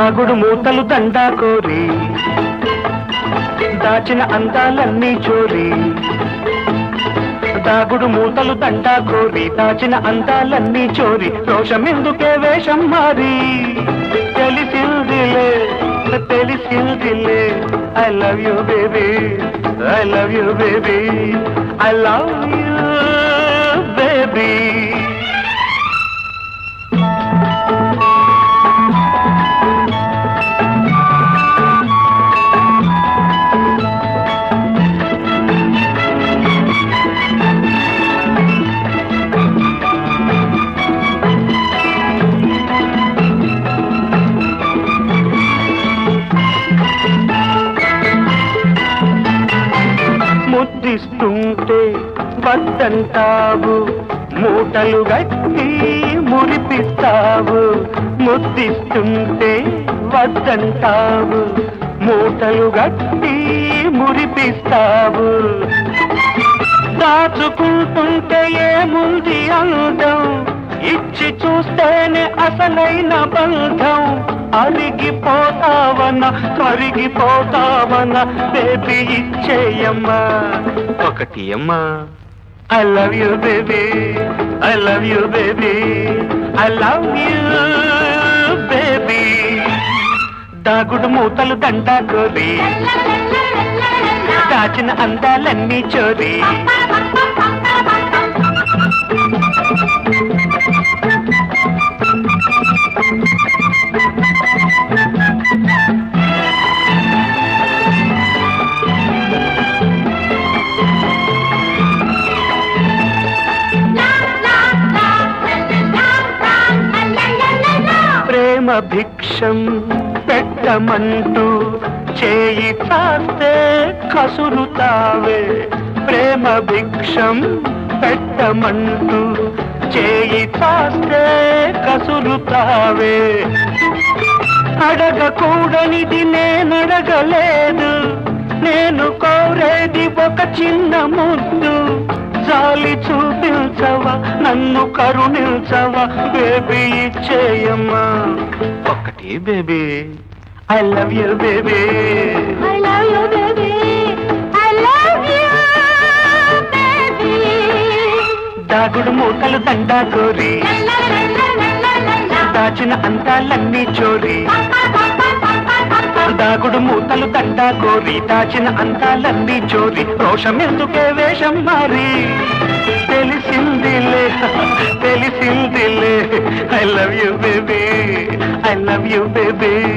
దాగుడు మూతలు దండా కోరి దాచిన అందాలన్నీ చోరీ దాగుడు మూతలు దండా కోరి దాచిన అందాలన్నీ చోరి రోషమెందుకే వేషం మారి తెలిసిందిలే తెలిసిందిలే I love you baby I love you baby I love you baby ముద్దిస్తుంటే వద్దంటావు మూటలు గట్టి మురిపిస్తావు ముద్దిస్తుంటే వద్దంటావు మూటలు గట్టి మురిపిస్తావు దాచుకుంటుంటే ఏముంది అందం ఇచ్చి చూస్తేనే అసలైన బంధం అరిగిపోతావన కరిగిపోతావన బేబీ ఇచ్చేయమ్మా ఒకటి అమ్మా I love you baby I love you baby I love you baby దాగుడు మూతలు దండా కోరి దాచిన అందాలన్నీ చోరీ ప్రేమ భిక్షం పెట్టమంటూ చేయి చాస్తే కసురుతావే ప్రేమ భిక్షం పెట్టమంటూ చేయి చాస్తే కసురుతావే అడగకూడనిది నేనడగలేదు నేను కోరేది ఒక చిన్న ముద్దు జాలి చూపించవా నన్ను కరుణించవా బేబీ ఇచ్చేయమ్మా ఒకటి baby I love you baby I love you, baby. I love you, baby. దాగుడు మూతలు దండా కోరి La la la la la la la la. దాచిన అందాలన్నీ చోరీ Pa pa pa pa pa pa pa pa. దాగుడు మూతలు దండా కోరి దాచిన అందాలన్నీ చోరి రోషం ఎందుకే వేషం మారి తెలిసిందిలే తెలిసిందిలే I love you baby I love you baby